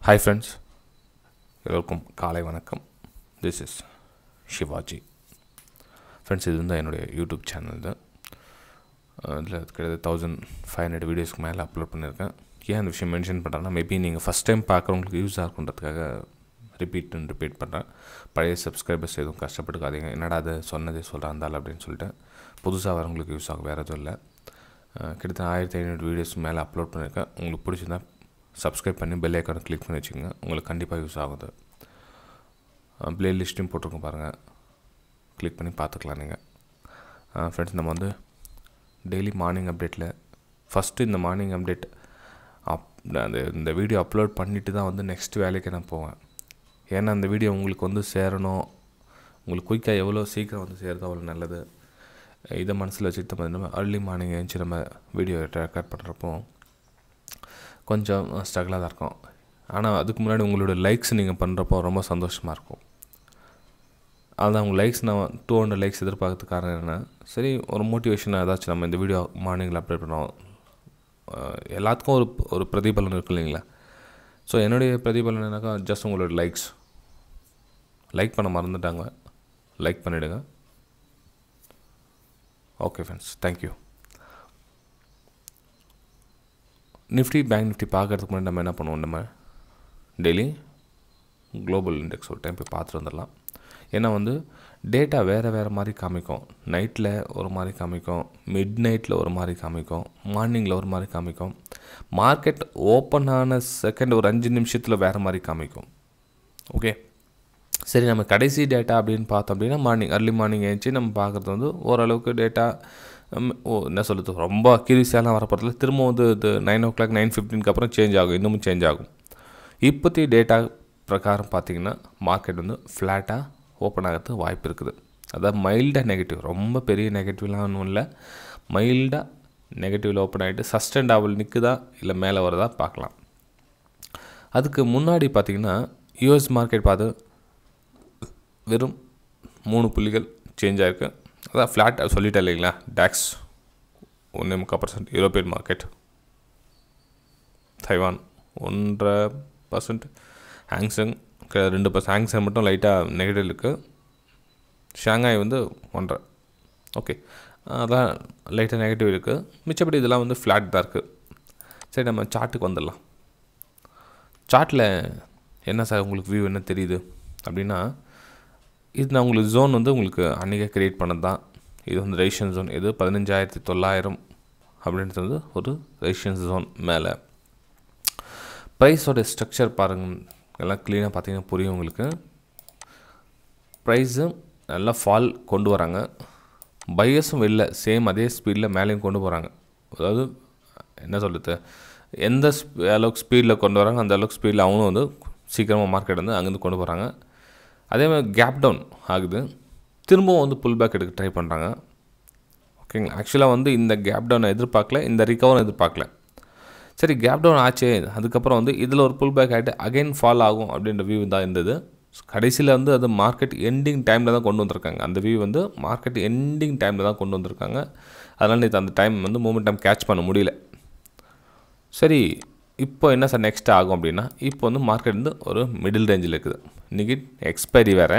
hi friends எல்லோருக்கும் காலை வணக்கம் திஸ் இஸ் சிவாஜி ஃப்ரெண்ட்ஸ் இது வந்து என்னுடைய யூடியூப் சேனல் தான் இதில் கிட்டத்தட்ட தௌசண்ட் ஃபைவ் ஹண்ட்ரட் வீடியோஸ்க்கு மேலே அப்லோட் பண்ணியிருக்கேன் ஏன் அந்த விஷயம் மென்ஷன் பண்ணுறேன்னா மேபி நீங்கள் ஃபஸ்ட் டைம் பார்க்குறவங்களுக்கு யூஸ் ஆகுன்றதுக்காக ரிப்பீட் அண்ட் ரிப்பீட் பண்ணுறேன் பழைய சப்ஸ்கிரைபர்ஸ் எதுவும் கஷ்டப்பட்டுக்காதீங்க என்னடா அது சொன்னதே சொல்கிறேன் இருந்தாலும் அப்படின்னு சொல்லிட்டு புதுசாக வரவங்களுக்கு யூஸ் ஆகும் வேறு எதுவும் இல்லை அஹ் கிட்டத்தட்ட ஆயிரத்தி ஐநூறு வீடியோஸ் மேலே அப்லோட் பண்ணியிருக்கேன் உங்களுக்கு பிடிச்சிருந்தா சப்ஸ்கிரைப் பண்ணி பெல் ஐக்கானை கிளிக் பண்ணி வச்சுக்கோங்க உங்களுக்கு கண்டிப்பாக யூஸ் ஆகுது ப்ளேலிஸ்ட்டையும் போட்டிருக்கோம் பாருங்கள் கிளிக் பண்ணி பார்த்துக்கலாம் நீங்கள் ஃப்ரெண்ட்ஸ் நம்ம வந்து டெய்லி மார்னிங் அப்டேட்டில் ஃபஸ்ட்டு இந்த மார்னிங் அப்டேட் அப் அந்த இந்த வீடியோ அப்லோட் பண்ணிவிட்டு தான் வந்து நெக்ஸ்ட் வேலைக்கு நான் போவேன் ஏன்னா அந்த வீடியோ உங்களுக்கு வந்து சேரணும் உங்களுக்கு குயிக்காக எவ்வளோ சீக்கிரம் வந்து சேருதோ அவ்வளோ நல்லது இதை மனசில் வச்சுட்டு நம்ம நம்ம அர்லி மார்னிங் எழுந்துச்சு நம்ம வீடியோ ரெக்கார்ட் பண்ணுறப்போ கொஞ்சம் ஸ்ட்ரகிளாக தான் இருக்கும் ஆனால் அதுக்கு முன்னாடி உங்களோட லைக்ஸ் நீங்கள் பண்ணுறப்போ ரொம்ப சந்தோஷமாக இருக்கும் அதான் உங்கள் லைக்ஸ் நான் டூ ஹண்ட்ரட் லைக்ஸ் எதிர்பார்க்கறதுக்கு காரணம் என்ன சரி ஒரு மோட்டிவேஷனாக ஏதாச்சும் நம்ம இந்த வீடியோ மார்னிங்கில் அப்டேட் பண்ணுவோம் அஹ் எல்லாத்துக்கும் ஒரு ஒரு பிரதிபலன் இருக்கு இல்லைங்களா ஸோ என்னுடைய பிரதிபலன் என்னக்கா ஜஸ்ட் உங்களோட லைக்ஸ் லைக் பண்ண மறந்துட்டாங்க லைக் பண்ணிவிடுங்க okay friends thank you Nifty bank Nifty பார்க்கறதுக்கு முன்னாடி நம்ம என்ன பண்ணுவோம் நம்ம டெய்லி குளோபல் இண்டெக்ஸ் ஒரு டைம் போய் பார்த்துட்டு வந்துடலாம் ஏன்னா வந்து டேட்டா வேறு வேறு மாதிரி காமிக்கும் நைட்டில் ஒரு மாதிரி காமிக்கும் மிட் நைட்டில் ஒரு மாதிரி காமிக்கும் மார்னிங்கில் ஒரு மாதிரி காமிக்கும் மார்க்கெட் ஓப்பன் ஆன செகண்ட் ஒரு அஞ்சு நிமிஷத்தில் வேறு மாதிரி காமிக்கும் ஓகே சரி நம்ம கடைசி டேட்டா அப்படின்னு பார்த்தோம் அப்படின்னா மார்னிங் அர்லி மார்னிங் எழுந்துச்சு நம்ம பார்க்குறது வந்து ஓரளவுக்கு டேட்டா ஓ என்ன சொல்லுது ரொம்ப அக்யூரிஸியாலாம் வரப்போகிறதுல திரும்ப வந்து இது நைன் ஓ கிளாக் நைன் ஃபிஃப்டீனுக்கு அப்புறம் சேஞ்ச் ஆகும் இன்னமும் சேஞ்ச் ஆகும் இப்போத்தி டேட்டா பிரகாரம் பார்த்தீங்கன்னா மார்க்கெட் வந்து ஃப்ளாட்டாக ஓப்பன் ஆகிறதுக்கு வாய்ப்பு இருக்குது அதாவது மைல்டாக நெகட்டிவ் ரொம்ப பெரிய நெகட்டிவ்லாம் ஒன்றும் இல்லை மைல்டாக நெகட்டிவில் ஓப்பன் ஆகிட்டு சஸ்டெண்ட் ஆவல் நிற்குதா இல்லை மேலே வரதா பார்க்கலாம் அதுக்கு முன்னாடி பார்த்தீங்கன்னா யூஎஸ் மார்க்கெட் பார்த்து வெறும் மூணு புள்ளிகள் சேஞ்ச் ஆகிருக்கு அதான் ஃப்ளாட் சொல்லிட்டேன் இல்லைங்களா டேக்ஸ் ஒன்றே முக்கால் பர்சன்ட் யூரோப்பியன் மார்க்கெட் தைவான் ஒன்றரை பர்சன்ட் ஹேங்ஸங் ரெண்டு பர்சன்ட் ஹேங்ஸங் மட்டும் லைட்டாக நெகட்டிவ் இருக்குது ஷாங்காய் வந்து ஒன்றரை ஓகே அதான் லைட்டாக நெகட்டிவ் இருக்குது மிச்சப்படி இதெல்லாம் வந்து ஃப்ளாட் தான் இருக்குது சரி நம்ம சார்ட்டுக்கு வந்துடலாம் சார்ட்டில் என்ன சார் உங்களுக்கு வியூ என்ன தெரியுது அப்படின்னா இது நான் உங்களுக்கு ஜோன் வந்து உங்களுக்கு அன்றைக்கே க்ரியேட் பண்ணது தான் இது வந்து ரேஷன் ஜோன் இது பதினஞ்சாயிரத்தி தொள்ளாயிரம் அப்படின்றது வந்து ஒரு ரேஷன் ஜோன் மேலே ப்ரைஸோட ஸ்ட்ரக்சர் பாருங்கள் எல்லாம் க்ளீனாக பார்த்தீங்கன்னா புரியும் உங்களுக்கு ப்ரைஸும் நல்லா ஃபால் கொண்டு வராங்க பையஸும் வெளில சேம் அதே ஸ்பீடில் மேலேயும் கொண்டு போகிறாங்க அதாவது என்ன சொல்கிறது எந்த ஸ்பீ அளவுக்கு ஸ்பீடில் கொண்டு வராங்க அந்த அளவுக்கு ஸ்பீடில் அவங்களும் வந்து சீக்கிரமாக மார்க்கெட் வந்து அங்கேருந்து கொண்டு போகிறாங்க அதே மாதிரி கேப் டவுன் ஆகுது திரும்பவும் வந்து புல் பேக் எடுக்க ட்ரை பண்ணுறாங்க ஓகேங்களா ஆக்சுவலாக வந்து இந்த கேப் டவுனை எதிர்பார்க்கல இந்த ரிகவரும் எதிர்பார்க்கல சரி கேப் டவுன் ஆச்சு அதுக்கப்புறம் வந்து இதில் ஒரு புல் பேக் ஆகிட்டு அகைன் ஃபால் ஆகும் அப்படின்ற வியூ தான் இருந்தது கடைசியில் வந்து அது மார்க்கெட் எண்டிங் டைமில் தான் கொண்டு வந்திருக்காங்க அந்த வியூ வந்து மார்க்கெட் எண்டிங் டைமில் தான் கொண்டு வந்திருக்காங்க அதனால் இது அந்த டைம் வந்து மூமெண்ட் டைம் கேட்ச் பண்ண முடியல சரி இப்போ என்ன சார் நெக்ஸ்ட் ஆகும் அப்படின்னா இப்போ வந்து மார்க்கெட் வந்து ஒரு மிடில் ரேஞ்சில் இருக்குது இன்றைக்கி எக்ஸ்பைரி வேறு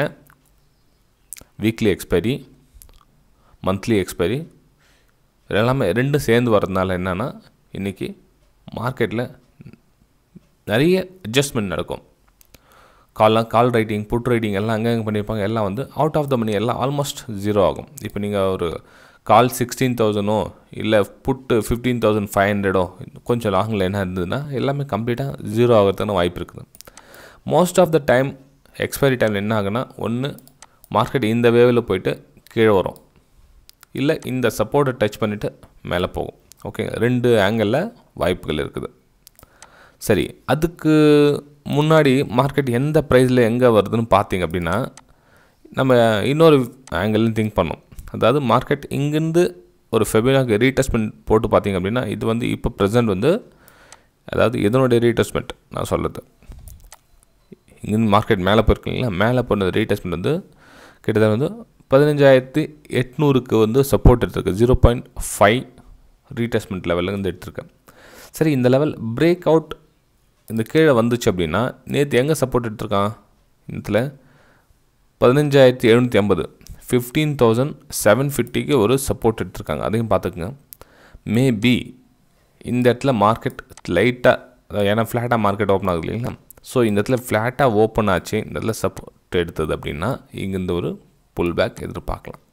வீக்லி எக்ஸ்பைரி மந்த்லி எக்ஸ்பைரி எல்லாமே ரெண்டும் சேர்ந்து வர்றதுனால என்னென்னா இன்றைக்கி மார்க்கெட்டில் நிறைய அட்ஜஸ்ட்மெண்ட் நடக்கும் கால்லாம் கால் ரைட்டிங் புட் ரைட்டிங் எல்லாம் அங்கங்கே பண்ணியிருப்பாங்க எல்லாம் வந்து அவுட் ஆஃப் த மணி எல்லாம் ஆல்மோஸ்ட் ஜீரோ ஆகும் இப்போ நீங்கள் ஒரு கால் சிக்ஸ்டீன் தௌசண்டோ இல்லை புட்டு ஃபிஃப்டீன் தௌசண்ட் ஃபைவ் ஹண்ட்ரடோ கொஞ்சம் லாங்கில் என்ன இருந்ததுன்னா எல்லாமே கம்ப்ளீட்டாக ஜீரோ ஆகிறதுக்கான வாய்ப்பு இருக்குது most of the time expiry டைமில் என்ன ஆகுனா ஒன்று மார்க்கெட் இந்த வேவில் போயிட்டு கீழே வரும் இல்லை இந்த சப்போர்ட்டை டச் பண்ணிவிட்டு மேலே போகும் ஓகே ரெண்டு ஆங்கிளில் வாய்ப்புகள் இருக்குது சரி அதுக்கு முன்னாடி மார்க்கெட் எந்த ப்ரைஸில் எங்கே வருதுன்னு பார்த்தீங்க அப்படின்னா நம்ம இன்னொரு ஆங்கிள்னு திங்க் பண்ணோம் அதாவது மார்க்கெட் இங்கேருந்து ஒரு ஃபெபினாக்கு ரீடெஸ்ட்மெண்ட் போட்டு பார்த்தீங்க அப்படின்னா இது வந்து இப்போ ப்ரெசென்ட் வந்து அதாவது இதனுடைய ரீடெஸ்ட்மெண்ட் நான் சொல்கிறது இங்கேருந்து மார்க்கெட் மேலே போயிருக்கீங்களா மேலே போன ரீடெஸ்ட்மெண்ட் வந்து கிட்டத்தட்ட வந்து பதினஞ்சாயிரத்தி எட்நூறுக்கு வந்து சப்போர்ட் எடுத்திருக்கு ஜீரோ பாயிண்ட் ஃபைவ் ரீடெஸ்ட்மெண்ட் லெவலில் வந்து எடுத்திருக்கேன் சரி இந்த லெவல் பிரேக் அவுட் இந்த கீழே வந்துச்சு அப்படின்னா நேற்று எங்கே சப்போர்ட் எடுத்திருக்கான் இதில் பதினஞ்சாயிரத்தி எழுநூற்றி ஐம்பது ஃபிஃப்டீன் தௌசண்ட் செவன் ஃபிஃப்டிக்கு ஒரு சப்போர்ட் எடுத்திருக்காங்க அதையும் பார்த்துக்குங்க மேபி இந்த இடத்துல மார்க்கெட் லைட்டாக ஏன்னா ஃப்ளாட்டாக மார்க்கெட் ஓப்பன் ஆகுது இல்லைங்களா ஸோ இந்த இடத்துல ஃப்ளாட்டாக ஓப்பன் ஆச்சு இந்த இடத்துல சப்போர்ட் எடுத்தது அப்படின்னா இங்கே இந்த ஒரு புல் பேக் எதிர்பார்க்கலாம்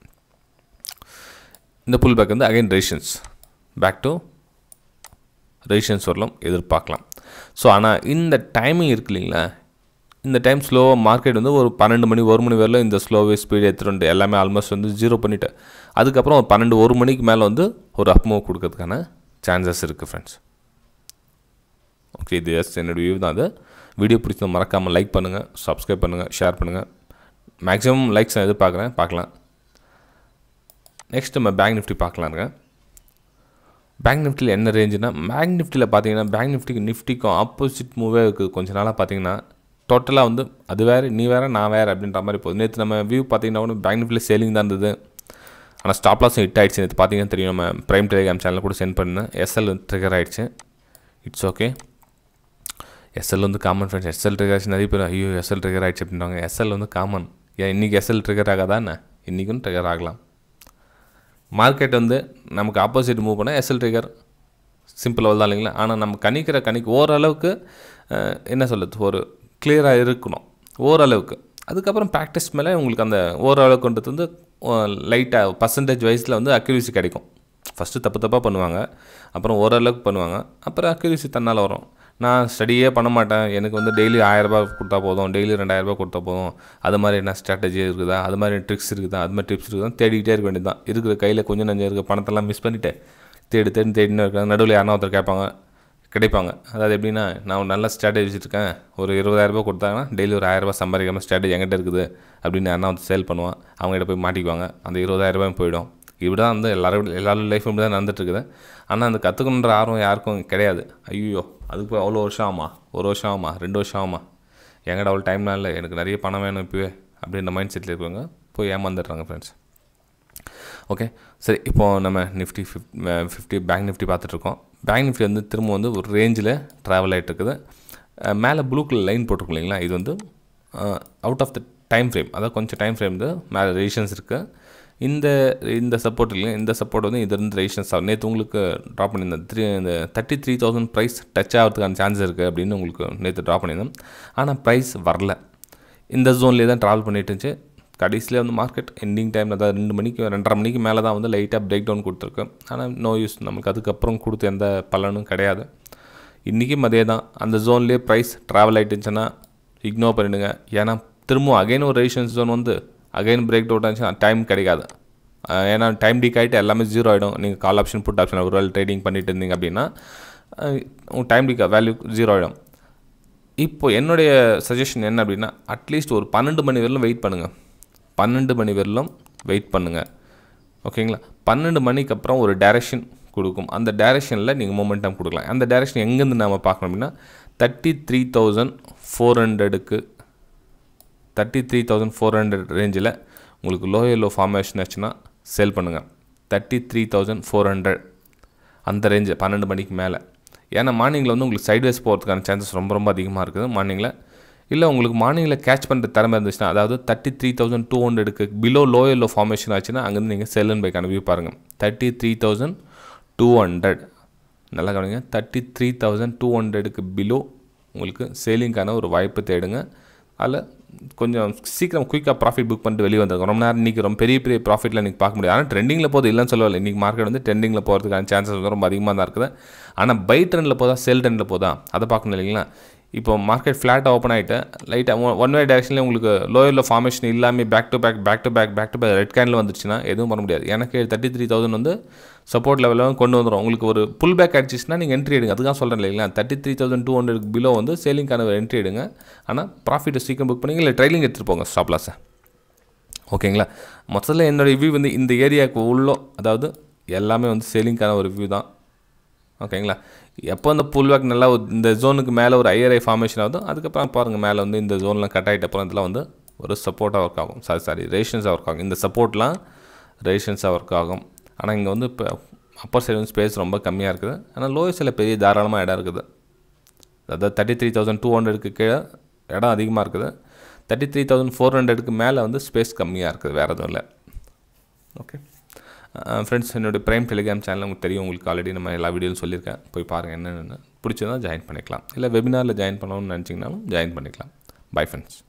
இந்த புல் பேக் வந்து again resistance back to resistance வரலாம் எதிர்பார்க்கலாம் ஸோ ஆனால் இந்த டைமிங் இருக்கு இல்லைங்களா இந்த டைம் ஸ்லோவாக மார்க்கெட் வந்து ஒரு பன்னெண்டு மணி ஒரு மணி வரல இந்த ஸ்லோவே ஸ்பீடு எடுத்துகிட்டு எல்லாமே ஆல்மோஸ்ட் வந்து ஜீரோ பண்ணிவிட்டு அதுக்கப்புறம் ஒரு பன்னெண்டு ஒரு மணிக்கு மேலே வந்து ஒரு அப் மூவ் கொடுக்கறதுக்கான சான்சஸ் இருக்குது ஃப்ரெண்ட்ஸ் ஓகே இது எஸ் என்னோடய வியூ தான் அது வீடியோ பிடிச்சது மறக்காமல் லைக் பண்ணுங்கள் சப்ஸ்கிரைப் பண்ணுங்கள் ஷேர் பண்ணுங்கள் மேக்ஸிமம் லைக்ஸ் நான் எதிர்பார்க்குறேன் பார்க்கலாம் நெக்ஸ்ட் நம்ம பேங்க் நிஃப்டி பார்க்கலாங்க பேங்க் நிஃப்டியில் என்ன ரேஞ்சுனா பேங்க் நிஃப்டியில் பார்த்தீங்கன்னா பேங்க் நிஃப்டிக்கு நிஃப்டிக்கும் ஆப்போசிட் மூவே இருக்குது கொஞ்ச நாளாக பார்த்தீங்கன்னா டோட்டலாக வந்து அது வேறு நீ வேறு நான் வேறு அப்படின்ற மாதிரி போகுது நேற்று நம்ம வியூ பார்த்தீங்கன்னா கூட பேங்க் நிஃப்டியில் சேலிங் தான் இருந்தது ஆனால் ஸ்டாப் லாஸும் ஹிட் ஆகிடுச்சு நேற்று பார்த்தீங்கன்னா தெரியும் நம்ம ப்ரைம் டெலிகிராம் சேனலில் கூட சென்ட் பண்ணேன் எஸ்எல் ட்ரிகர் ஆகிடுச்சு இட்ஸ் ஓகே எஸ்எல் வந்து காமன் ஃப்ரெண்ட்ஸ் எஸ்எல் ட்ரிகர் ஆச்சு நிறைய பேர் ஐயோ எஸ்எல் ட்ரிகர் ஆகிடுச்சு அப்படின்றாங்க எஸ்எல் வந்து காமன் ஏன் இன்றைக்கி எஸ்எல் ட்ரிகர் ஆகாதா என்ன இன்றைக்கும் ட்ரிகர் ஆகலாம் மார்க்கெட் வந்து நமக்கு ஆப்போசிட் மூவ் பண்ணால் எஸ்எல் ட்ரிகர் சிம்பிள் தான் இல்லைங்களா ஆனால் நம்ம கணிக்கிற கணிக்கு ஓரளவுக்கு என்ன சொல்லுது ஒரு கிளியராக இருக்கணும் ஓரளவுக்கு அதுக்கப்புறம் ப்ராக்டிஸ் மேலே உங்களுக்கு அந்த ஓரளவுக்குன்றது வந்து லைட்டாக பர்சன்டேஜ் வைஸில் வந்து அக்யூரிசி கிடைக்கும் ஃபஸ்ட்டு தப்பு தப்பாக பண்ணுவாங்க அப்புறம் ஓரளவுக்கு பண்ணுவாங்க அப்புறம் அக்யூரிசி தன்னால் வரும் நான் ஸ்டடியே பண்ண மாட்டேன் எனக்கு வந்து டெய்லி ஆயிரரூபா கொடுத்தா போதும் டெய்லி ரெண்டாயிரரூபா கொடுத்தா போதும் அது மாதிரி என்ன ஸ்ட்ராட்டஜி இருக்குதா அது மாதிரி ட்ரிக்ஸ் இருக்குதா அது மாதிரி டிப்ஸ் இருக்குதா தேடிக்கிட்டே இருக்க வேண்டியது தான் இருக்கிற கையில் கொஞ்சம் நஞ்சம் இருக்க பணத்தெல்லாம் மிஸ் பண்ணிவிட்டு தேடி தேடி தேடினு இருக்காங்க நடுவில் யாரா ஒருத்தர் கேட்பாங்க கிடைப்பாங்க அதாவது எப்படின்னா நான் ஒரு நல்ல ஸ்ட்ராட்டஜி வச்சுருக்கேன் ஒரு இருபதாயிரரூபா கொடுத்தாங்கன்னா டெய்லி ஒரு ஆயிரரூபா சம்பாதிக்காமல் ஸ்ட்ராட்டஜி எங்கிட்ட இருக்குது அப்படின்னு யாரா வந்து சேல் பண்ணுவான் அவங்ககிட்ட போய் மாட்டிக்குவாங்க அந்த இருபதாயிரரூபாயும் போயிடும் இப்படி தான் வந்து எல்லாரும் எல்லாரும் லைஃப் இப்படி தான் நடந்துட்டுருக்குது ஆனால் அந்த கற்றுக்கணுன்ற ஆர்வம் யாருக்கும் கிடையாது ஐயோ அதுக்கு போய் அவ்வளோ வருஷம் ஆமா ஒரு வருஷம் ஆமா ரெண்டு வருஷம் ஆமா எங்கடா அவ்வளோ டைம்லாம் இல்லை எனக்கு நிறைய பணம் வேணும் இப்போவே அப்படின்ற மைண்ட் செட்டில் இருக்கவங்க போய் ஏமாந்துடுறாங்க ஃப்ரெண்ட்ஸ் ஓகே சரி இப்போது நம்ம Nifty fifty fifty bank Nifty பார்த்துட்ருக்கோம் பேங்க் நிஃப்டி வந்து திரும்ப வந்து ஒரு ரேஞ்சில் ட்ராவல் ஆகிட்டு இருக்குது மேலே ப்ளூ கலர் லைன் போட்டிருக்கோம் இல்லைங்களா இது வந்து out of the time frame அதாவது கொஞ்சம் டைம் ஃப்ரேம் வந்து மேலே ரெசிஷன்ஸ் இருக்குது இந்த இந்த சப்போர்ட் இல்லைங்க இந்த சப்போர்ட் வந்து இது இருந்து ரெசிஷன்ஸ் ஆகும் நேற்று உங்களுக்கு ட்ராப் பண்ணியிருந்தேன் த்ரீ இந்த thirty three thousand price touch ஆகிறதுக்கான சான்ஸ் இருக்குது அப்படின்னு உங்களுக்கு நேற்று ட்ராப் பண்ணியிருந்தேன் ஆனால் ப்ரைஸ் வரல இந்த ஜோன்லேயே தான் ட்ராவல் பண்ணிட்டு இருந்துச்சு கடைசியில் வந்து மார்க்கெட் எண்டிங் டைமில் அதாவது ரெண்டு மணிக்கு ரெண்டரை மணிக்கு மேலே தான் வந்து லைட்டாக பிரேக் டவுன் கொடுத்துருக்கு ஆனால் நோ யூஸ் நமக்கு அதுக்கப்புறம் கொடுத்த எந்த பலனும் கிடையாது இன்றைக்கும் அதே தான் அந்த ஜோன்லேயே ப்ரைஸ் ட்ராவல் ஆகிட்டுச்சுன்னா இக்னோர் பண்ணிவிடுங்க ஏன்னா திரும்பவும் அகைன் ஒரு ரெசிஷன்ஸ் ஜோன் வந்து அகைன் பிரேக் அவுட் ஆச்சுன்னா டைம் கிடைக்காது ஏன்னா டைம் டீக் ஆகிட்டு எல்லாமே ஜீரோ ஆகிடும் நீங்கள் கால் ஆப்ஷன் புட் ஆப்ஷன் ஒரு வேலை ட்ரேடிங் பண்ணிட்டு இருந்தீங்க அப்படின்னா உங்கள் டைம் டீக் வேல்யூ ஜீரோ ஆகிடும் இப்போ என்னுடைய சஜஷன் என்ன அப்படின்னா அட்லீஸ்ட் ஒரு பன்னெண்டு மணி வரலும் வெயிட் பண்ணுங்கள் பன்னெண்டு மணி வரலும் வெயிட் பண்ணுங்கள் ஓகேங்களா பன்னெண்டு மணிக்கு அப்புறம் ஒரு டைரெக்ஷன் கொடுக்கும் அந்த டைரெக்ஷனில் நீங்கள் மொமெண்டம் கொடுக்கலாம் அந்த டைரெக்ஷன் எங்கேருந்து நாம் பார்க்கணும் அப்படின்னா தேர்ட்டி த்ரீ தௌசண்ட் ஃபோர் ஹண்ட்ரடுக்கு thirty three thousand four hundred ரேஞ்சில் உங்களுக்கு லோ எல்லோ ஃபார்மேஷன் ஆச்சுன்னா சேல் பண்ணுங்கள் thirty three thousand four hundred அந்த ரேஞ்சு பன்னெண்டு மணிக்கு மேலே ஏன்னா மார்னிங்கில் வந்து உங்களுக்கு சைட்வேஸ் போகிறதுக்கான சான்சஸ் ரொம்ப ரொம்ப அதிகமாக இருக்குது மார்னிங்கில் இல்லை உங்களுக்கு மார்னிங்கில் கேட்ச் பண்ணுற திறமை இருந்துச்சுன்னா அதாவது தேர்ட்டி த்ரீ தௌசண்ட் டூ ஹண்ட்ரடுக்கு பிலோ லோ எல்லோ ஃபார்மேஷன் ஆச்சுன்னா அங்கேருந்து நீங்கள் செல்லுன்னு பைக்கான வியூ பாருங்கள் thirty three thousand two hundred நல்லா கவனிங்க தேர்ட்டி த்ரீ தௌசண்ட் டூ ஹண்ட்ரடுக்கு பிலோ உங்களுக்கு சேலிங்க்கான ஒரு வாய்ப்பு தேடுங்க அதில் கொஞ்சம் சீக்கிரம் குயிக்காக ப்ராஃபிட் புக் பண்ணிட்டு வெளியே வந்திருக்கும் ரொம்ப நேரம் இன்றைக்கி ரொம்ப பெரிய பெரிய ப்ராஃபிட்டில் இன்றைக்கி பார்க்க முடியாது ஆனால் ட்ரெண்டிங்கில் போகுது இல்லைன்னு சொல்லவில்லை இன்றைக்கி மார்க்கெட் வந்து ட்ரெண்டிங்கில் போகிறதுக்கான சான்சஸ் வந்து ரொம்ப அதிகமாக தான் இருக்குது ஆனால் பை ட்ரெண்டில் போதா செல் ட்ரெண்டில் போதா அதை பார்க்கணும் இல்லைங்களா இப்போ மார்க்கெட் ஃப்ளாட்டாக ஓப்பன் ஆகிட்டு லைட்டாக ஒன் வே டேரக்ஷனில் உங்களுக்கு லோயரில் ஃபார்மேஷன் இல்லாமல் back to back back to back back to back red candle வந்துருச்சுன்னா எதுவும் பண்ண முடியாது எனக்கு தேர்ட்டி த்ரீ தௌசண்ட் வந்து சப்போர்ட் லெவலில் கொண்டு வந்துடும் உங்களுக்கு ஒரு புல் பேக் அடிச்சிச்சுன்னா நீங்கள் என்ட்ரி எடுங்க அதுதான் சொல்கிறேன் இல்லைங்களா thirty three thousand two hundred below வந்து சேலிங்கான ஒரு என்ட்ரி எடுங்க ஆனால் ப்ராஃபிட்டை சீக்கிரம் புக் பண்ணி இல்லை ட்ரைலிங் எடுத்துகிட்டு போங்க ஸ்டாப் லாஸை ஓகேங்களா மொத்தத்தில் என்னோடய வியூ வந்து இந்த ஏரியாவுக்கு உள்ளோ அதாவது எல்லாமே வந்து சேலிங்கான ஒரு வியூ தான் ஓகேங்களா எப்போ அந்த புல் பேக் நல்லா இந்த ஜோனுக்கு மேலே ஒரு ஐஆர்ஐ ஃபார்மேஷன் ஆகுதோ அதுக்கப்புறம் பாருங்கள் மேலே வந்து இந்த ஜோன்லாம் கட் ஆகிட்ட அப்புறம் இதெல்லாம் வந்து ஒரு சப்போர்ட்டாக ஒர்க் ஆகும் சாரி சாரி ரேஷன்ஸாக ஒர்க் ஆகும் இந்த சப்போர்ட்லாம் ரேஷன்ஸாக ஒர்க் ஆகும் ஆனால் இங்கே வந்து இப்போ அப்பர் சைடு வந்து ஸ்பேஸ் ரொம்ப கம்மியாக இருக்குது ஆனால் லோயர் சைடில் பெரிய தாராளமாக இடம் இருக்குது அதாவது தேர்ட்டி த்ரீ தௌசண்ட் டூ ஹண்ட்ரடுக்கு கீழே இடம் அதிகமாக இருக்குது தேர்ட்டி த்ரீ தௌசண்ட் ஃபோர் ஹண்ட்ரடுக்கு மேலே வந்து ஸ்பேஸ் கம்மியாக இருக்குது வேறு எதுவும் இல்லை ஓகே ஃப்ரெண்ட்ஸ் என்னுடைய ப்ரைம் டெலிகிராம் சேனல் உங்களுக்கு தெரியும் உங்களுக்கு ஆல்ரெடி நம்ம எல்லா வீடியோவும் சொல்லியிருக்கேன் போய் பாருங்கள் என்னென்னு பிடிச்சதா ஜாயின் பண்ணிக்கலாம் இல்லை வெபினாரில் ஜாயின் பண்ணணும்னு நினச்சிங்கனாலும் ஜாயின் பண்ணிக்கலாம் பை ஃப்ரெண்ட்ஸ்